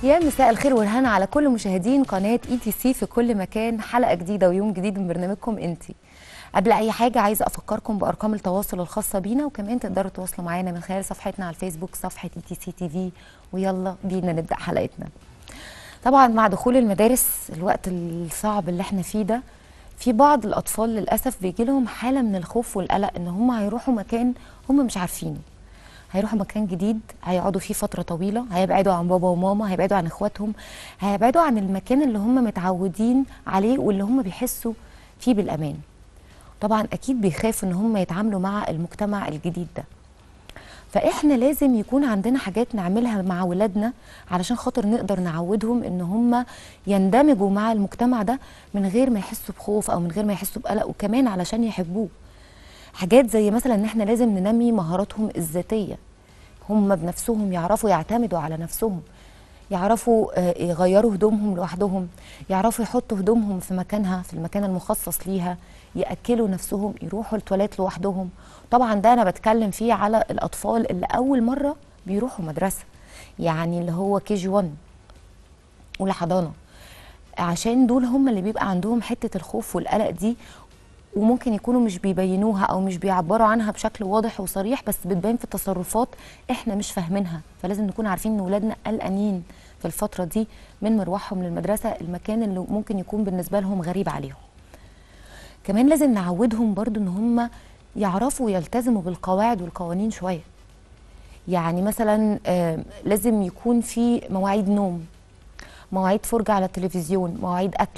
يا مساء الخير والهنا على كل مشاهدين قناه اي تي سي في كل مكان حلقه جديده ويوم جديد من برنامجكم انتي قبل اي حاجه عايزه افكركم بارقام التواصل الخاصه بينا وكمان تقدروا تتواصلوا معانا من خلال صفحتنا على الفيسبوك صفحه اي تي سي تي في ويلا بينا نبدا حلقتنا طبعا مع دخول المدارس الوقت الصعب اللي احنا فيه ده في بعض الاطفال للاسف بيجي لهم حاله من الخوف والقلق ان هم هيروحوا مكان هم مش عارفينه هيروحوا مكان جديد هيقعدوا فيه فترة طويلة هيبعدوا عن بابا وماما هيبعدوا عن اخواتهم هيبعدوا عن المكان اللي هم متعودين عليه واللي هم بيحسوا فيه بالأمان طبعا أكيد بيخافوا إن هم يتعاملوا مع المجتمع الجديد ده فإحنا لازم يكون عندنا حاجات نعملها مع ولادنا علشان خاطر نقدر نعودهم إن هم يندمجوا مع المجتمع ده من غير ما يحسوا بخوف أو من غير ما يحسوا بقلق وكمان علشان يحبوه حاجات زي مثلا ان احنا لازم ننمي مهاراتهم الذاتيه هم بنفسهم يعرفوا يعتمدوا على نفسهم يعرفوا آه، يغيروا هدومهم لوحدهم يعرفوا يحطوا هدومهم في مكانها في المكان المخصص ليها ياكلوا نفسهم يروحوا التواليت لوحدهم طبعا ده انا بتكلم فيه على الاطفال اللي اول مره بيروحوا مدرسه يعني اللي هو كي جي 1 اولى حضانه عشان دول هم اللي بيبقى عندهم حته الخوف والقلق دي وممكن يكونوا مش بيبينوها او مش بيعبروا عنها بشكل واضح وصريح بس بتبان في تصرفات احنا مش فاهمينها فلازم نكون عارفين ان ولادنا قلقانين في الفتره دي من مروحهم للمدرسه المكان اللي ممكن يكون بالنسبه لهم غريب عليهم كمان لازم نعودهم برضو ان هم يعرفوا يلتزموا بالقواعد والقوانين شويه يعني مثلا آه، لازم يكون في مواعيد نوم مواعيد فرجه على التلفزيون مواعيد اكل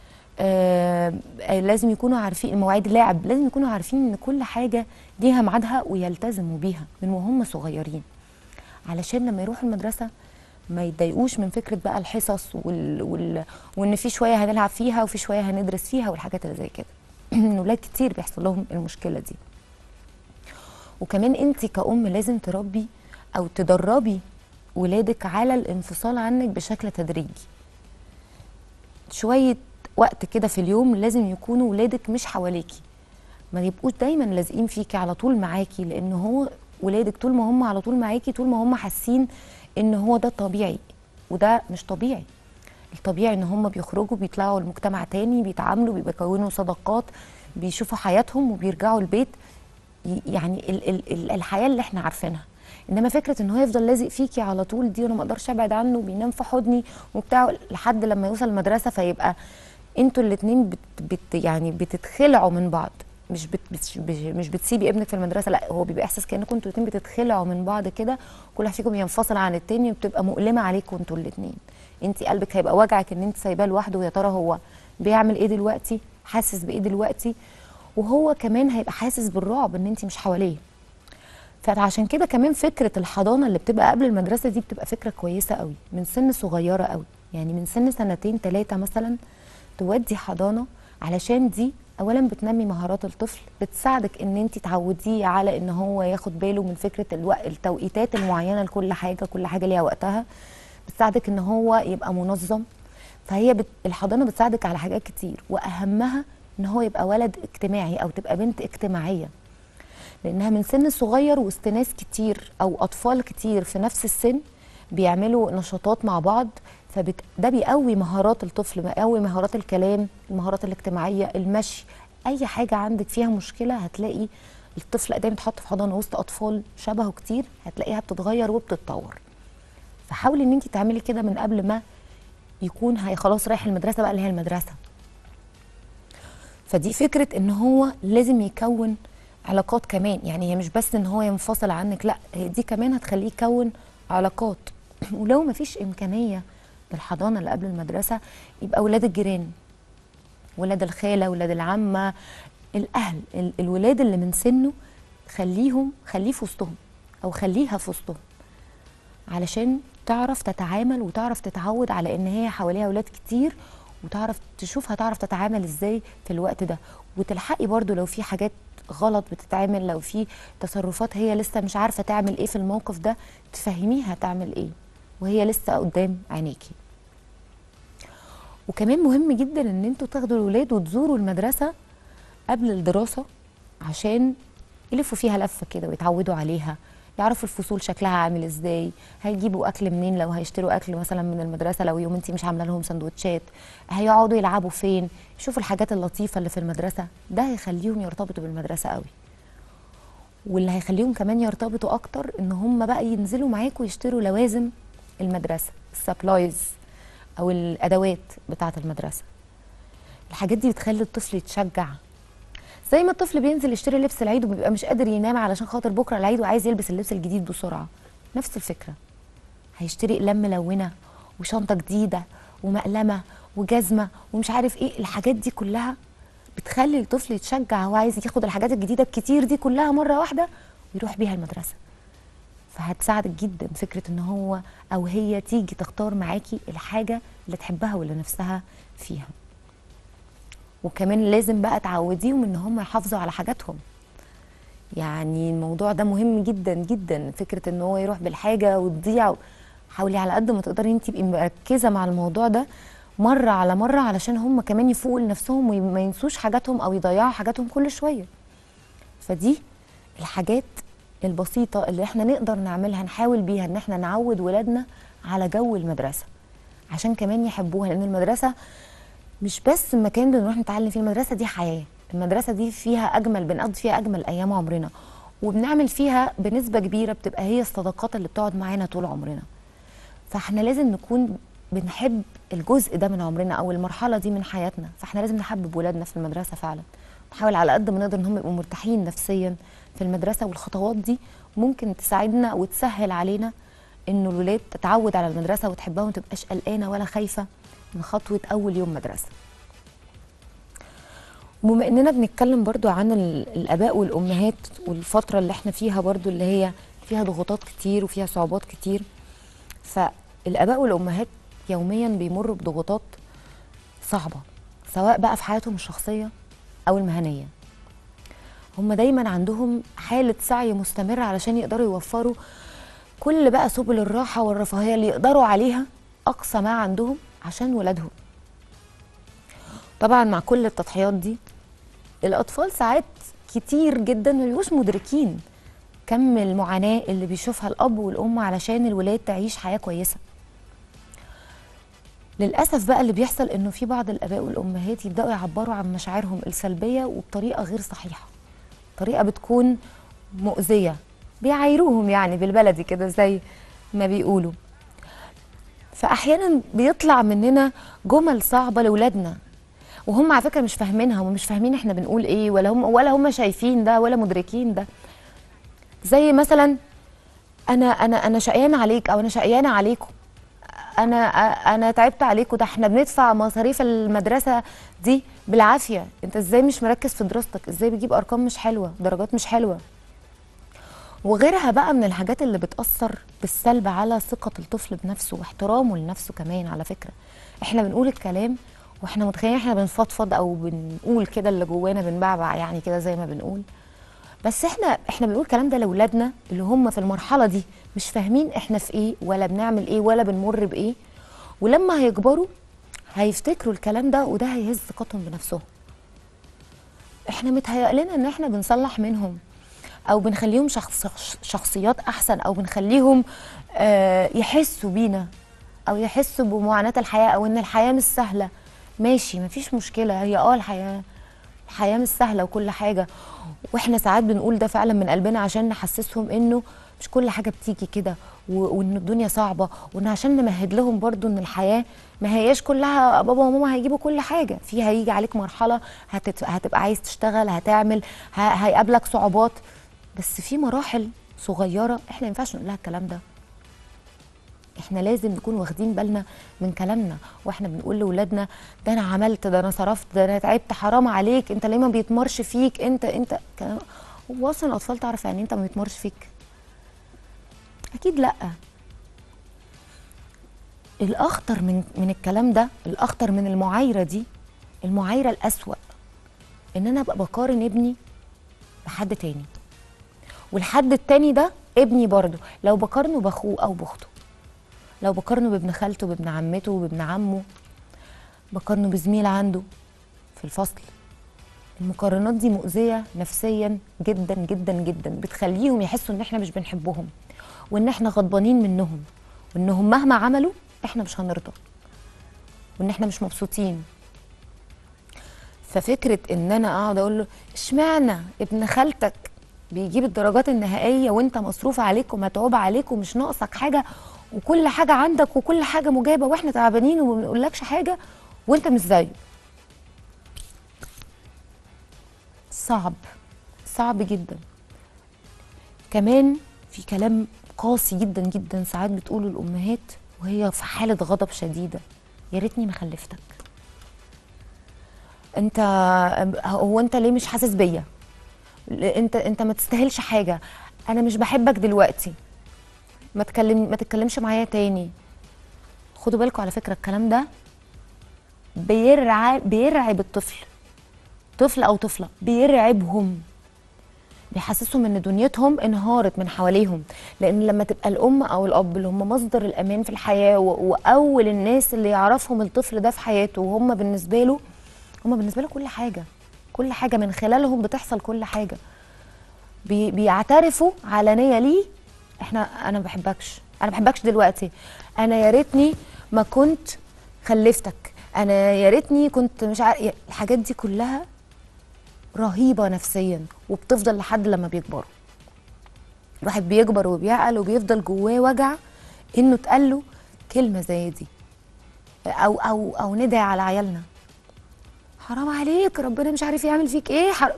آه آه، لازم يكونوا عارفين مواعيد لعب لازم يكونوا عارفين ان كل حاجه ليها ميعادها ويلتزموا بيها من وهم صغيرين علشان لما يروحوا المدرسه ما يتضايقوش من فكره بقى الحصص وال... وال... وان في شويه هنلعب فيها وفي شويه هندرس فيها والحاجات اللي زي كده ولاد كتير بيحصل لهم المشكله دي وكمان انت كأم لازم تربي او تدربي ولادك على الانفصال عنك بشكل تدريجي شويه وقت كده في اليوم لازم يكونوا ولادك مش حواليكي ما يبقوش دايما لازقين فيكي على طول معاكي لان هو ولادك طول ما هم على طول معاكي طول ما هم حاسين ان هو ده طبيعي وده مش طبيعي الطبيعي ان هم بيخرجوا بيطلعوا لمجتمع تاني بيتعاملوا بيكونوا صداقات بيشوفوا حياتهم وبيرجعوا البيت ي- يعني ال ال ال الحياه اللي احنا عارفينها انما فكره ان هو يفضل لازق فيكي على طول دي وانا ما اقدرش ابعد عنه بينام في حضني وبتاع لحد لما يوصل المدرسه فيبقى انتوا الاتنين بت بت يعني بتتخلعوا من بعض مش بت مش, مش بتسيبي ابنك في المدرسه لا هو بيبقى احساس كانكم انتوا الاتنين بتتخلعوا من بعض كده كل واحد فيكم ينفصل عن التاني وبتبقى مؤلمه عليكم انتوا الاتنين انت قلبك هيبقى وجعك ان انت سايباه لوحده ويا ترى هو بيعمل ايه دلوقتي حاسس بايه دلوقتي وهو كمان هيبقى حاسس بالرعب ان انت مش حواليه فعشان كده كمان فكره الحضانه اللي بتبقى قبل المدرسه دي بتبقى فكره كويسه قوي من سن صغيره قوي يعني من سن سنتين ثلاثه مثلا تودي حضانه علشان دي اولا بتنمي مهارات الطفل بتساعدك ان انت تعوديه على ان هو ياخد باله من فكره الوقت التوقيتات المعينه لكل حاجه كل حاجه ليها وقتها بتساعدك ان هو يبقى منظم فهي بت... الحضانه بتساعدك على حاجات كتير واهمها ان هو يبقى ولد اجتماعي او تبقى بنت اجتماعيه لانها من سن صغير وسط ناس كتير او اطفال كتير في نفس السن بيعملوا نشاطات مع بعض فبت... ده بيقوي مهارات الطفل بيقوي مهارات الكلام المهارات الاجتماعيه المشي اي حاجه عندك فيها مشكله هتلاقي الطفل قدام يتحط في حضانه وسط اطفال شبهه كتير هتلاقيها بتتغير وبتتطور فحاولي ان انت تعملي كده من قبل ما يكون هي خلاص رايح المدرسه بقى اللي هي المدرسه فدي فكره ان هو لازم يكون علاقات كمان يعني هي مش بس ان هو ينفصل عنك لا هي دي كمان هتخليه يكون علاقات ولو ما فيش امكانيه للحضانه اللي قبل المدرسه يبقى ولاد الجيران ولاد الخاله ولاد العمه الاهل ال- الولاد اللي من سنه خليهم خليه في وسطهم او خليها في وسطهم علشان تعرف تتعامل وتعرف تتعود على ان هي حواليها اولاد كتير وتعرف تشوف هتعرف تتعامل ازاي في الوقت ده وتلحقي برضو لو في حاجات غلط بتتعمل لو في تصرفات هي لسه مش عارفه تعمل ايه في الموقف ده تفهميها تعمل ايه وهي لسه قدام عينيكي وكمان مهم جدا ان انتوا تاخدوا الولاد وتزوروا المدرسه قبل الدراسه عشان يلفوا فيها لفه كده ويتعودوا عليها يعرفوا الفصول شكلها عامل ازاي هيجيبوا اكل منين لو هيشتروا اكل مثلا من المدرسه لو يوم انت مش عامله لهم سندوتشات هيقعدوا يلعبوا فين يشوفوا الحاجات اللطيفه اللي في المدرسه ده هيخليهم يرتبطوا بالمدرسه قوي واللي هيخليهم كمان يرتبطوا اكتر ان هم بقى ينزلوا معاكم يشتروا لوازم المدرسه السبلايز او الادوات بتاعه المدرسه الحاجات دي بتخلي الطفل يتشجع زي ما الطفل بينزل يشتري لبس العيد وبيبقى مش قادر ينام علشان خاطر بكره العيد وعايز يلبس اللبس الجديد بسرعه نفس الفكره هيشتري اقلام ملونه وشنطه جديده ومقلمه وجزمه ومش عارف ايه الحاجات دي كلها بتخلي الطفل يتشجع هو عايز ياخد الحاجات الجديده الكتير دي كلها مره واحده ويروح بيها المدرسه فهتساعدك جدا فكره ان هو او هي تيجي تختار معاكي الحاجه اللي تحبها واللي نفسها فيها وكمان لازم بقى تعوديهم ان هم يحافظوا على حاجاتهم يعني الموضوع ده مهم جدا جدا فكره ان هو يروح بالحاجه وتضيع حاولي على قد ما تقدري انت تبقي مركزه مع الموضوع ده مره على مره علشان هم كمان يفوقوا لنفسهم وما ينسوش حاجاتهم او يضيعوا حاجاتهم كل شويه فدي الحاجات البسيطه اللي احنا نقدر نعملها نحاول بيها ان احنا نعود ولادنا على جو المدرسه عشان كمان يحبوها لان المدرسه مش بس مكان بنروح نتعلم فيه المدرسه دي حياه المدرسه دي فيها اجمل بنقضي فيها اجمل ايام عمرنا وبنعمل فيها بنسبه كبيره بتبقى هي الصداقات اللي بتقعد معانا طول عمرنا فاحنا لازم نكون بنحب الجزء ده من عمرنا او المرحله دي من حياتنا فاحنا لازم نحبب ولادنا في المدرسه فعلا نحاول على قد ما نقدر ان هم يبقوا مرتاحين نفسيا في المدرسه والخطوات دي ممكن تساعدنا وتسهل علينا انه الولاد تتعود على المدرسه وتحبها وما تبقاش قلقانه ولا خايفه من خطوه اول يوم مدرسه وبما اننا بنتكلم برضو عن الاباء والامهات والفتره اللي احنا فيها برضو اللي هي فيها ضغوطات كتير وفيها صعوبات كتير فالاباء والامهات يوميا بيمروا بضغوطات صعبه سواء بقى في حياتهم الشخصيه او المهنيه هم دايما عندهم حاله سعي مستمره علشان يقدروا يوفروا كل بقى سبل الراحه والرفاهيه اللي يقدروا عليها اقصى ما عندهم عشان ولادهم طبعا مع كل التضحيات دي الاطفال ساعات كتير جدا ما بيبقوش مدركين كم المعاناه اللي بيشوفها الاب والام علشان الولاد تعيش حياه كويسه للاسف بقى اللي بيحصل انه في بعض الاباء والامهات يبداوا يعبروا عن مشاعرهم السلبيه وبطريقه غير صحيحه طريقه بتكون مؤذيه بيعايروهم يعني بالبلدي كده زي ما بيقولوا فاحيانا بيطلع مننا جمل صعبه لاولادنا وهم على فكره مش فاهمينها ومش فاهمين احنا بنقول ايه ولا هم ولا هم شايفين ده ولا مدركين ده زي مثلا انا انا انا شقيانه عليك او انا شقيانه عليكم انا انا تعبت عليكم ده احنا بندفع مصاريف المدرسه دي بالعافيه انت ازاي مش مركز في دراستك ازاي بتجيب ارقام مش حلوه درجات مش حلوه وغيرها بقى من الحاجات اللي بتأثر بالسلب على ثقة الطفل بنفسه واحترامه لنفسه كمان على فكرة احنا بنقول الكلام واحنا متخيلين احنا بنفضفض او بنقول كده اللي جوانا بنبعبع يعني كده زي ما بنقول بس احنا احنا بنقول الكلام ده لاولادنا اللي هم في المرحله دي مش فاهمين احنا في ايه ولا بنعمل ايه ولا بنمر بايه ولما هيكبروا هيفتكروا الكلام ده وده هيهز ثقتهم بنفسهم احنا متهيأ لنا ان احنا بنصلح منهم او بنخليهم شخص شخصيات احسن او بنخليهم آه يحسوا بينا او يحسوا بمعاناه الحياه او ان الحياه مش سهله ماشي مفيش مشكله هي اه الحياه الحياه مش سهله وكل حاجه واحنا ساعات بنقول ده فعلا من قلبنا عشان نحسسهم انه مش كل حاجه بتيجي كده وان الدنيا صعبه وان عشان نمهد لهم برضو ان الحياه ما هياش كلها بابا وماما هيجيبوا كل حاجه في هيجي عليك مرحله هتت... هتبقى عايز تشتغل هتعمل ه... هيقابلك صعوبات بس في مراحل صغيره احنا ما ينفعش نقول لها الكلام ده احنا لازم نكون واخدين بالنا من كلامنا واحنا بنقول لاولادنا ده انا عملت ده انا صرفت ده انا تعبت حرام عليك انت ليه ما بيتمرش فيك انت انت كلام هو اصلا الاطفال تعرف يعني انت ما بيتمرش فيك اكيد لا الاخطر من من الكلام ده الاخطر من المعايره دي المعايره الاسوا ان انا ابقى بقارن ابني بحد تاني والحد التاني ده ابني برضه لو بقارنه باخوه او باخته لو بقارنه بابن خالته بابن عمته وبابن عمه بقارنه بزميل عنده في الفصل المقارنات دي مؤذيه نفسيا جدا جدا جدا بتخليهم يحسوا ان احنا مش بنحبهم وان احنا غضبانين منهم وانهم مهما عملوا احنا مش هنرضى وان احنا مش مبسوطين ففكره ان انا اقعد اقول له اشمعنى ابن خالتك بيجيب الدرجات النهائيه وانت مصروف عليك ومتعوب عليك ومش ناقصك حاجه وكل حاجه عندك وكل حاجه مجابه واحنا تعبانين وما بنقولكش حاجه وانت مش زيه صعب صعب جدا كمان في كلام قاسي جدا جدا ساعات بتقوله الامهات وهي في حاله غضب شديده يا ريتني ما خلفتك انت هو انت ليه مش حاسس بيا انت انت ما تستاهلش حاجه انا مش بحبك دلوقتي ما تكلم ما تتكلمش معايا تاني خدوا بالكم على فكره الكلام ده بيرعب بيرعب الطفل طفل او طفله بيرعبهم بيحسسهم ان دنيتهم انهارت من حواليهم لان لما تبقى الام او الاب اللي هم مصدر الامان في الحياه و- واول الناس اللي يعرفهم الطفل ده في حياته وهم بالنسبه له هم بالنسبه له كل حاجه كل حاجه من خلالهم بتحصل كل حاجه بي بيعترفوا علانيه ليه احنا انا ما بحبكش انا ما بحبكش دلوقتي انا يا ريتني ما كنت خلفتك انا يا ريتني كنت مش عارف الحاجات دي كلها رهيبه نفسيا وبتفضل لحد لما بيكبروا الواحد بيكبر وبيعقل وبيفضل جواه وجع انه اتقال له كلمه زي دي او او او ندعي على عيالنا حرام عليك ربنا مش عارف يعمل فيك ايه حر...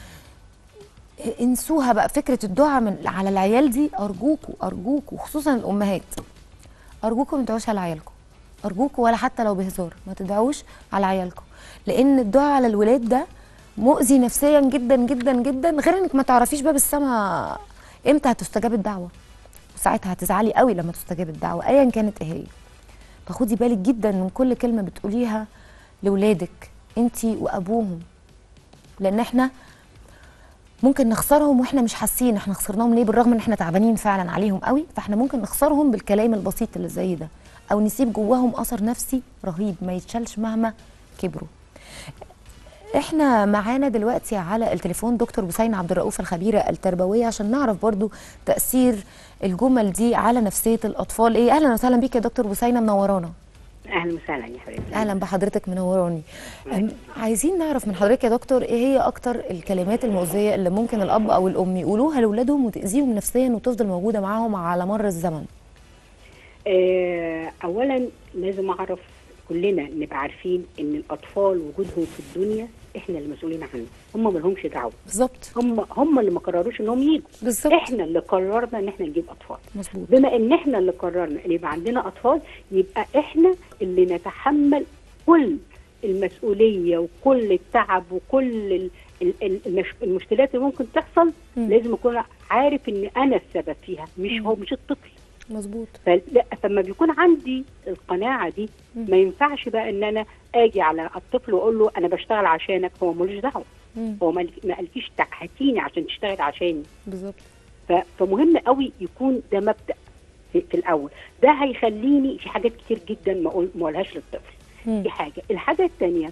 انسوها بقى فكره الدعاء من على العيال دي ارجوكوا ارجوكوا خصوصا الامهات ارجوكوا ما تدعوش على عيالكم ارجوكوا ولا حتى لو بهزار ما تدعوش على عيالكم لان الدعاء على الولاد ده مؤذي نفسيا جدا جدا جدا غير انك ما تعرفيش باب السماء امتى هتستجاب الدعوه وساعتها هتزعلي قوي لما تستجاب الدعوه ايا كانت ايه هي فخدي بالك جدا من كل كلمه بتقوليها لاولادك انتي وابوهم لان احنا ممكن نخسرهم واحنا مش حاسين احنا خسرناهم ليه بالرغم ان احنا تعبانين فعلا عليهم قوي فاحنا ممكن نخسرهم بالكلام البسيط اللي زي ده او نسيب جواهم اثر نفسي رهيب ما يتشالش مهما كبروا احنا معانا دلوقتي على التليفون دكتور بوسين عبد الرؤوف الخبيره التربويه عشان نعرف برضو تاثير الجمل دي على نفسيه الاطفال ايه اهلا وسهلا بيك يا دكتور بوسينه منورانا اهلا وسهلا يا حبيبتي اهلا بحضرتك منوراني أم، عايزين نعرف من حضرتك يا دكتور ايه هي اكتر الكلمات المؤذيه اللي ممكن الاب او الام يقولوها لاولادهم وتاذيهم نفسيا وتفضل موجوده معاهم على مر الزمن آه اولا لازم اعرف كلنا نبقى عارفين ان الاطفال وجودهم في الدنيا احنا المسؤولين عنه هم ما لهمش دعوه بالظبط هم هم اللي ما قرروش انهم يجوا بالظبط احنا اللي قررنا ان احنا نجيب اطفال مظبوط بما ان احنا اللي قررنا ان يبقى عندنا اطفال يبقى احنا اللي نتحمل كل المسؤوليه وكل التعب وكل ال- ال- ال- المش- المشكلات اللي ممكن تحصل مم. لازم اكون عارف ان انا السبب فيها مش هو مش الطفل مظبوط فلا فلما بيكون عندي القناعه دي مم. ما ينفعش بقى ان انا اجي على الطفل واقول له انا بشتغل عشانك هو ملوش دعوه مم. هو ما ما قالكيش هاتيني عشان تشتغل عشاني بالظبط ف- فمهم قوي يكون ده مبدا في, في الاول ده هيخليني في حاجات كتير جدا ما اقول ما اقولهاش للطفل مم. دي حاجه الحاجه الثانيه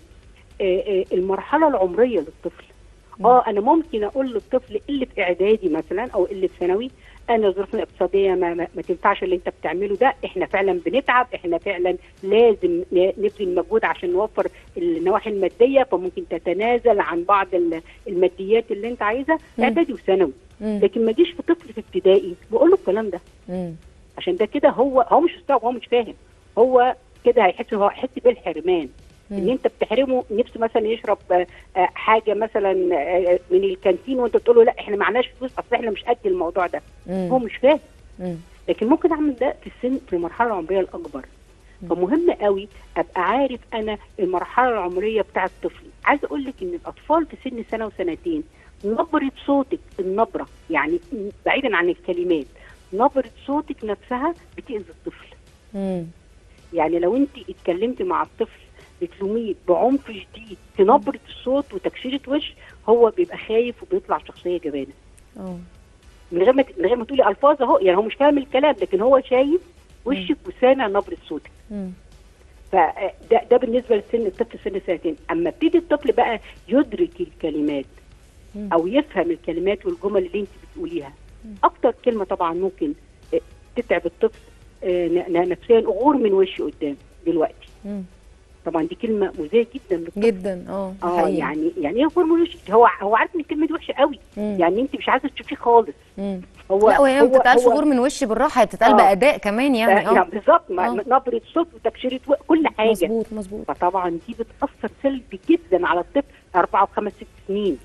المرحله العمريه للطفل اه انا ممكن اقول للطفل اللي في اعدادي مثلا او اللي في ثانوي انا ظروفنا الاقتصاديه ما, ما, ما تنفعش اللي انت بتعمله ده احنا فعلا بنتعب احنا فعلا لازم ن- نبذل مجهود عشان نوفر النواحي الماديه فممكن تتنازل عن بعض ال- الماديات اللي انت عايزها مم. اعدادي وثانوي مم. لكن ما اجيش في طفل في ابتدائي بقول له الكلام ده مم. عشان ده كده هو هو مش مستوعب هو مش فاهم هو كده هيحس هو هيحس بالحرمان ان مم. انت بتحرمه نفسه مثلا يشرب آه، آه، حاجه مثلا آه، من الكانتين وانت تقول له لا احنا معناش فلوس اصل احنا مش قد الموضوع ده هو مم. مش فاهم مم. لكن ممكن اعمل ده في السن في المرحله العمريه الاكبر فمهم قوي ابقى عارف انا المرحله العمريه بتاعه طفلي عايز اقول لك ان الاطفال في سن سنه وسنتين نبره صوتك النبره يعني بعيدا عن الكلمات نبره صوتك نفسها بتاذي الطفل مم. يعني لو انت اتكلمت مع الطفل بتلوميه بعنف شديد في نبره الصوت وتكشيره وش هو بيبقى خايف وبيطلع شخصيه جبانه اه من غير ما من غير ما تقولي الفاظ اهو يعني هو مش فاهم الكلام لكن هو شايف وشك وسامع نبره صوتك مم. فده ده بالنسبه لسن الطفل سن سنتين اما ابتدي الطفل بقى يدرك الكلمات مم. او يفهم الكلمات والجمل اللي انت بتقوليها اكتر كلمه طبعا ممكن آه، تتعب الطفل آه، ن- ن- نفسيا غور من وشي قدام دلوقتي مم. طبعا دي كلمه مؤذيه جدا للطفل جدا اه اه حقيقي. يعني يعني ايه غور من وشي هو هو عارف ان الكلمه دي وحشه قوي مم. يعني انت مش عايزه تشوفيه خالص مم. هو لا وهي ما هو- بتتقالش هو- غور من وش بالراحه هي بتتقال آه. باداء كمان يعني يعني اه بالظبط ما- آه. نبره صوت وتكشيره و- كل حاجه مظبوط مظبوط فطبعا دي بتاثر سلبي جدا على الطفل اربعه وخمس ست سنين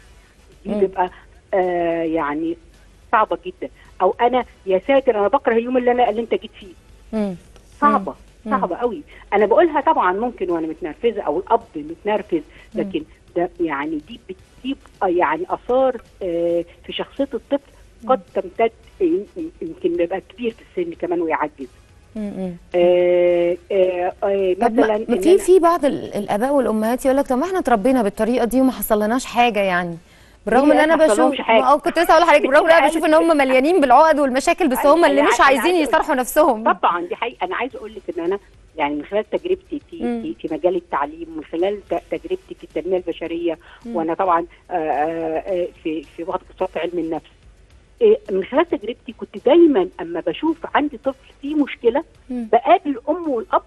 دي مم. بتبقى آه يعني صعبه جدا او انا يا ساتر انا بكره اليوم اللي انا اللي انت جيت فيه مم. صعبه مم. صعبه قوي انا بقولها طبعا ممكن وانا متنرفزه او الاب متنرفز لكن ده يعني دي بتسيب آه، يعني اثار آه في شخصيه الطفل قد تمتد ي- يمكن يبقى كبير في السن كمان ويعجز مم. مم. آه آه آه طب ما مثلا ما إن في أنا- في بعض ال- الاباء والامهات يقول لك طب ما احنا اتربينا بالطريقه دي وما حصلناش حاجه يعني بالرغم ان هي انا ما حصلهمش بشوف حاجة. ما- اه كنت لسه هقول لحضرتك بالرغم ان انا بشوف ان هم مليانين بالعقد والمشاكل بس هم اللي أنا- مش أنا عايزين عايزة أقول- يصارحوا نفسهم طبعا دي حقيقه انا عايزه اقول لك ان انا يعني من خلال تجربتي في مم. في, في مجال التعليم من خلال ت- تجربتي في التنميه البشريه مم. وانا طبعا آه، آه، آه، في في واخد كورسات في علم النفس إيه، من خلال تجربتي كنت دايما اما بشوف عندي طفل فيه مشكله مم. بقابل الام والاب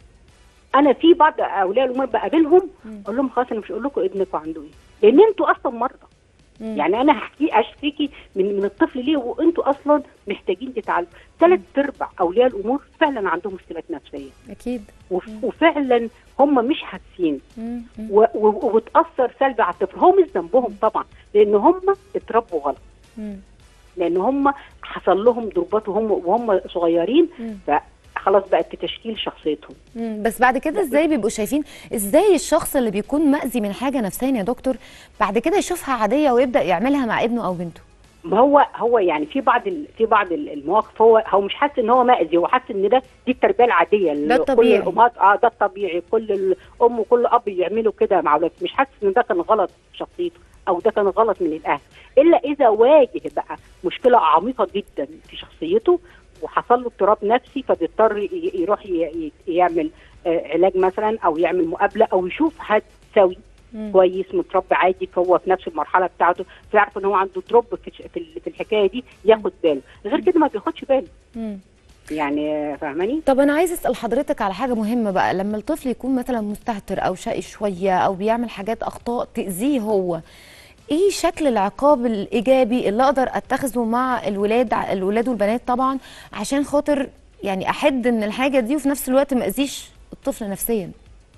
انا في بعض اولياء الامور بقابلهم مم. اقول لهم خلاص انا مش هقول لكم ابنكم عنده ايه لان انتوا اصلا مرضى مم. يعني انا هحكي اشتكي من من الطفل ليه وانتوا اصلا محتاجين تتعالجوا ثلاث ارباع اولياء الامور فعلا عندهم مشكلات نفسيه اكيد وف- وفعلا هم مش حاسين مم. مم. و- و- وبتاثر سلبي على الطفل هو مش ذنبهم طبعا لان هم اتربوا غلط مم. لان هم حصل لهم ضربات وهم وهم صغيرين مم. فخلاص بقت في تشكيل شخصيتهم مم. بس بعد كده ازاي بيبقوا شايفين ازاي الشخص اللي بيكون مأذي من حاجه نفسيا يا دكتور بعد كده يشوفها عاديه ويبدأ يعملها مع ابنه او بنته ما هو هو يعني في بعض ال- في بعض ال- المواقف هو هو مش حاسس ان هو مأذي هو حاسس ان ده دي التربيه العاديه اللي الطبيعي. كل الامهات اه ده الطبيعي كل الام وكل اب يعملوا كده مع اولادهم مش حاسس ان ده كان غلط في شخصيته او ده كان غلط من الاهل الا اذا واجه بقى مشكله عميقه جدا في شخصيته وحصل له اضطراب نفسي فبيضطر ي- يروح ي- ي- يعمل آه، علاج مثلا او يعمل مقابله او يشوف حد سوي مم. كويس متربي عادي فهو في نفس المرحله بتاعته فيعرف ان هو عنده دروب في في ال- في الحكايه دي ياخد باله غير كده ما بياخدش باله مم. يعني آه، فاهماني طب انا عايز اسال حضرتك على حاجه مهمه بقى لما الطفل يكون مثلا مستهتر او شقي شويه او بيعمل حاجات اخطاء تاذيه هو ايه شكل العقاب الايجابي اللي اقدر اتخذه مع الولاد الولاد والبنات طبعا عشان خاطر يعني احد من الحاجه دي وفي نفس الوقت ما اذيش الطفل نفسيا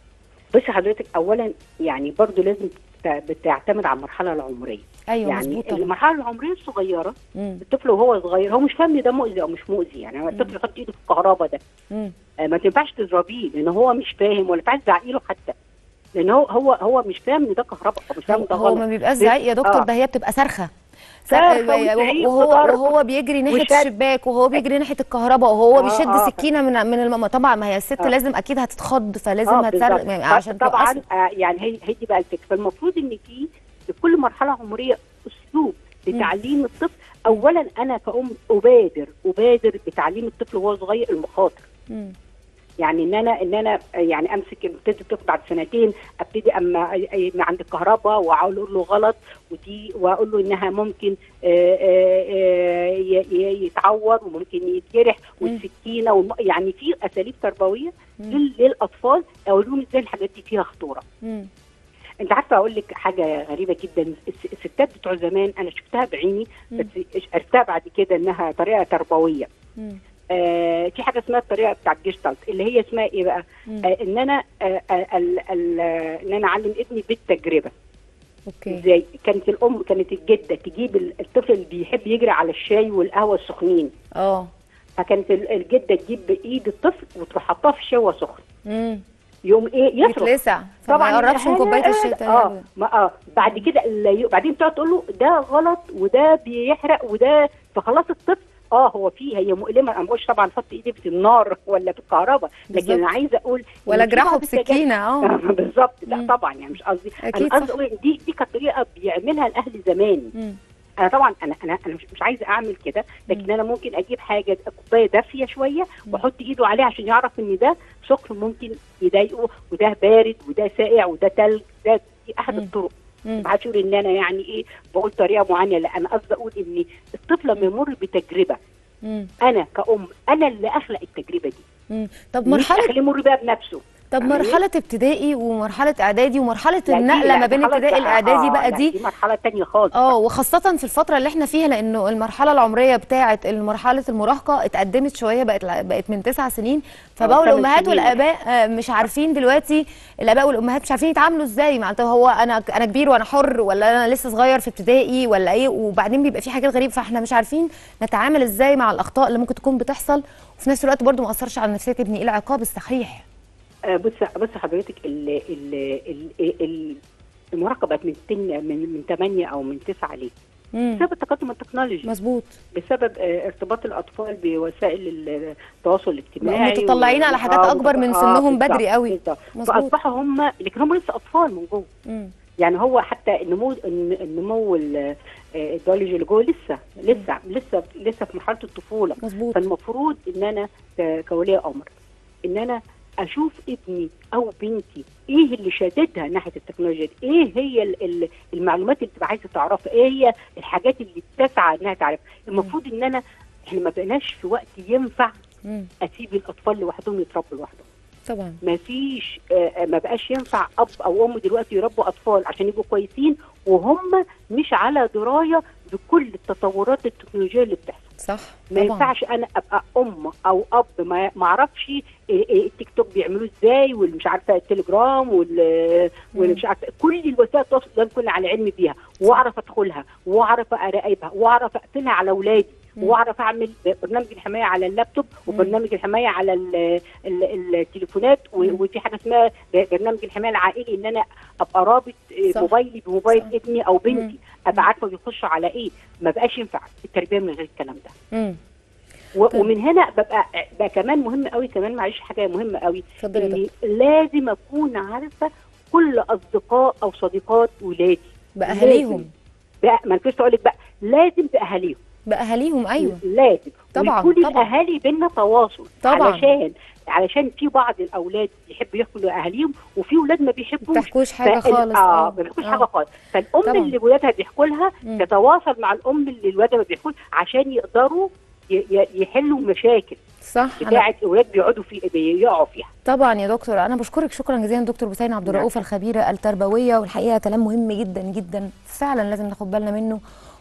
بصي حضرتك اولا يعني برضو لازم ت- بتعتمد على المرحله العمريه ايوه يعني مظبوط طبعا المرحله العمريه الصغيره مم. الطفل وهو صغير هو مش فاهم إن ده مؤذي او مش مؤذي يعني هو الطفل يحط ايده في الكهرباء ده مم. آه، ما تنفعش تضربيه لان هو مش فاهم ولا ينفعش تزعقي له حتى لان هو هو هو مش فاهم ان ده كهرباء هو مش فاهم هو, إن ده هو غلط ما بيبقاش زعيق يا دكتور آه. ده هي بتبقى صرخه صرخة صرخة وزعيق وهو وضرب وهو بيجري ناحيه وشد. الشباك وهو بيجري ناحيه الكهرباء وهو آه، بيشد آه. سكينه من من الماما طبعا ما هي الست آه. لازم اكيد هتتخض فلازم آه، هتصرخ بالظبط. يعني عشان طبعا توقفه. آه يعني هي هي دي بقى الفكره فالمفروض ان في لكل مرحله عمريه اسلوب لتعليم الطفل اولا انا كأم ابادر ابادر بتعليم الطفل وهو صغير المخاطر مم. يعني ان انا ان انا يعني امسك ابتدي الطفل بعد سنتين ابتدي اما أي- عند الكهرباء واقول له غلط ودي واقول له انها ممكن آه، آه، آه، ي- ي- يتعور وممكن يتجرح والسكينه والم- يعني في اساليب تربويه لل- للاطفال اقول لهم ازاي الحاجات دي فيها خطوره مم. انت عارفه اقول لك حاجه غريبه جدا الس- الستات بتوع زمان انا شفتها بعيني بس عرفتها بعد كده انها طريقه تربويه مم. آه في حاجه اسمها الطريقه بتاعت جيشتالت اللي هي اسمها ايه بقى؟ مم. آه ان انا آه آه ال- ال- آه، ان انا اعلم ابني بالتجربه اوكي ازاي؟ كانت الام كانت الجده تجيب ال- الطفل اللي بيحب يجري على الشاي والقهوه السخنين اه فكانت ال- الجده تجيب بايد الطفل وتروح حطاه في الشاي وهو سخن مم. يوم ايه يصرخ يتلسع فما يقربش من الأهالي- كوبايه الشاي اه تاني ما اه بعد كده اللي- بعدين تقعد تقول له ده غلط وده بيحرق وده فخلاص الطفل اه هو فيه هي مؤلمه انا ما بقولش طبعا حط ايدي في النار ولا في الكهرباء لكن بالظبط. انا عايزه اقول إن ولا في جراحه بعض التجارب- بسكينه اه بالظبط لا مم. طبعا يعني مش قصدي أكيد انا قصدي صح. اقول إن دي دي كانت طريقه بيعملها الاهل زمان مم. انا طبعا انا انا انا مش, مش عايزه اعمل كده لكن انا ممكن اجيب حاجه كوبايه دافيه شويه واحط ايده عليها عشان يعرف ان ده سكر ممكن يضايقه وده بارد وده ساقع وده تلج ده دي احد مم. الطرق مم. ما حدش يقول ان انا يعني ايه بقول طريقه معينه لا انا قصدي اقول ان الطفل لما يمر بتجربه مم. انا كأم انا اللي اخلق التجربه دي مم. طب مش مرحله اخليه يمر بيها بنفسه طب فاهماني؟ مرحله ابتدائي ومرحله اعدادي ومرحله لا دي النقله لا، ما دي بين خلاص ابتدائي بقى- الاعدادي آه، بقى لا، دي دي مرحله تانية خالص اه وخاصة في الفترة اللي احنا فيها لانه المرحلة العمرية بتاعة مرحلة المراهقة اتقدمت شوية بقت بقت من تسع سنين فبقوا ثمان الامهات سنين. والاباء آه، مش عارفين دلوقتي الاباء والامهات مش عارفين يتعاملوا ازاي مع طب هو انا انا كبير وانا حر ولا انا لسه صغير في ابتدائي ولا ايه وبعدين بيبقى في حاجات غريبة فاحنا مش عارفين نتعامل ازاي مع الاخطاء اللي ممكن تكون بتحصل وفي نفس الوقت برضو ما اثرش على نفسية ابني ايه العقاب الصحيح آه، بص بص حضرتك ال ال ال ال المراهقه بقت من تن من من 8 او من 9 ليه؟ امم بسبب التقدم التكنولوجي مظبوط بسبب آه، ارتباط الاطفال بوسائل التواصل الاجتماعي متطلعين على حاجات آه، أكبر من آه، سنهم بالظبط، بدري قوي. بالظبط. مظبوط. فاصبحوا هم لكن هم لسه اطفال من جوه امم يعني هو حتى النمو الن- النمو ال- آه، البيولوجي اللي جوه لسه لسه لسه لسه في مرحله الطفوله مظبوط فالمفروض ان انا ك- كولي امر ان انا اشوف ابني او بنتي ايه اللي شاددها ناحيه التكنولوجيا دي ايه هي ال- ال- المعلومات اللي بتبقى عايزه تعرفها ايه هي الحاجات اللي تسعى انها تعرفها المفروض ان انا احنا ما بقيناش في وقت ينفع مم. اسيب الاطفال لوحدهم يتربوا لوحدهم طبعا ما فيش آه، ما بقاش ينفع اب او ام دلوقتي يربوا اطفال عشان يبقوا كويسين وهم مش على درايه بكل التطورات التكنولوجيه اللي بتحصل صح ما طبعا ينفعش انا ابقى ام او اب ما ما اعرفش إيه- إيه التيك توك بيعملوه ازاي واللي مش عارفه التليجرام وال واللي مش عارفه كل الوسائل التواصل ده كنا على علم بيها واعرف ادخلها واعرف اراقبها واعرف اقفلها على اولادي مم. واعرف اعمل برنامج الحمايه على اللابتوب وبرنامج الحمايه على ال ال التليفونات و- مم. وفي حاجه اسمها برنامج الحمايه العائلي ان انا ابقى رابط آه، صح. موبايلي بموبايل صح. ابني او مم. بنتي ابقى عارفه بيخشوا على ايه ما بقاش ينفع التربيه من غير الكلام ده امم و- طيب. ومن هنا ببقى بقى كمان مهم قوي كمان معلش حاجه مهمه قوي اتفضلي يا اني لازم اكون عارفه كل اصدقاء او صديقات ولادي باهاليهم لازم. بقى ما نسيت اقول لك بقى لازم باهاليهم باهاليهم ايوه لازم طبعاً، ويكون طبعاً. الاهالي بينا تواصل طبعاً. علشان علشان في بعض الاولاد يحبوا ياكلوا اهاليهم وفي اولاد ما بيحبوش ما بتحكوش حاجه فال- خالص اه ما بيحكوش حاجه خالص فالام طبعاً. اللي ولادها بيحكوا لها مم. تتواصل مع الام اللي ولادها ما بيحكوش عشان يقدروا ي- ي- يحلوا مشاكل صح أنا بتاعه اولاد بيقعدوا في بيقعوا فيها طبعا يا دكتور انا بشكرك شكرا جزيلا دكتور بوسين عبد نعم. الرؤوف الخبيره التربويه والحقيقه كلام مهم جدا جدا فعلا لازم ناخد بالنا منه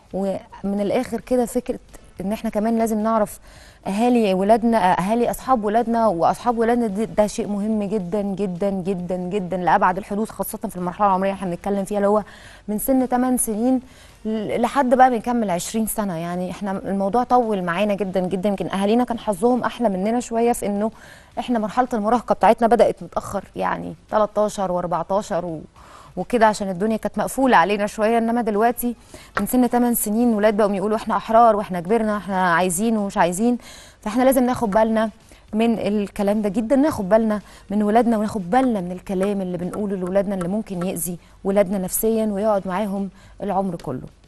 ومن الاخر كده فكره ان احنا كمان لازم نعرف اهالي ولادنا اهالي اصحاب ولادنا واصحاب ولادنا دي ده شيء مهم جدا جدا جدا جدا لابعد الحدود خاصه في المرحله العمريه اللي احنا بنتكلم فيها اللي هو من سن 8 سنين ل- لحد بقى بنكمل 20 سنه يعني احنا الموضوع طول معانا جدا جدا يمكن اهالينا كان حظهم احلى مننا شويه في انه احنا مرحله المراهقه بتاعتنا بدات متاخر يعني 13 و14 و وكده عشان الدنيا كانت مقفوله علينا شويه انما دلوقتي من سن 8 سنين ولاد بقوا يقولوا احنا احرار واحنا كبرنا احنا عايزين ومش عايزين فاحنا لازم ناخد بالنا من الكلام ده جدا ناخد بالنا من ولادنا وناخد بالنا من الكلام اللي بنقوله لولادنا اللي ممكن يأذي ولادنا نفسيا ويقعد معاهم العمر كله